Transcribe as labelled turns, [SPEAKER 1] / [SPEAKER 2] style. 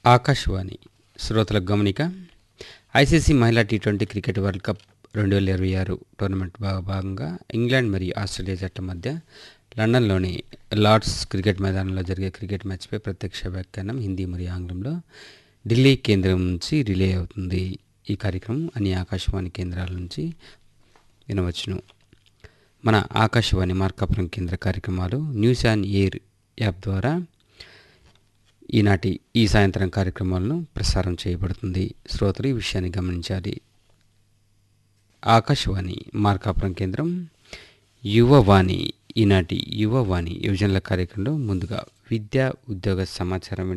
[SPEAKER 1] ఆకాశవాణి శ్రోతలకు గమనిక ఐసీసీ మహిళా T twenty cricket world cup రెండు వేల ఇరవై ఆరు టోర్నమెంట్ భా- భాగంగా ఇంగ్లాండ్ మరియు ఆస్ట్రేలియా జట్ల మధ్య లండన్లోని లార్డ్స్ క్రికెట్ మైదానంలో జరిగే క్రికెట్ మ్యాచ్పై ప్రత్యక్ష వ్యాఖ్యానం హిందీ మరియు ఆంగ్లంలో ఢిల్లీ కేంద్రం నుంచి రిలే అవుతుంది ఈ కార్యక్రమం అన్ని ఆకాశవాణి కేంద్రాల నుంచి వినవచ్చును మన ఆకాశవాణి మార్కాపురం కేంద్ర కార్యక్రమాలు న్యూస్ ఆన్ ఎయిర్ యాప్ ద్వారా ఈనాటి ఈ సాయంత్రం కార్యక్రమాలను ప్రసారం చేయబడుతుంది శ్రోతలు ఈ విషయాన్ని గమనించాలి ఆకాశవాణి మార్కాపురం కేంద్రం యువవాణి ఈనాటి యువవాణి యువజనుల కార్యక్రమంలో ముందుగా విద్యా ఉద్యోగ సమాచారం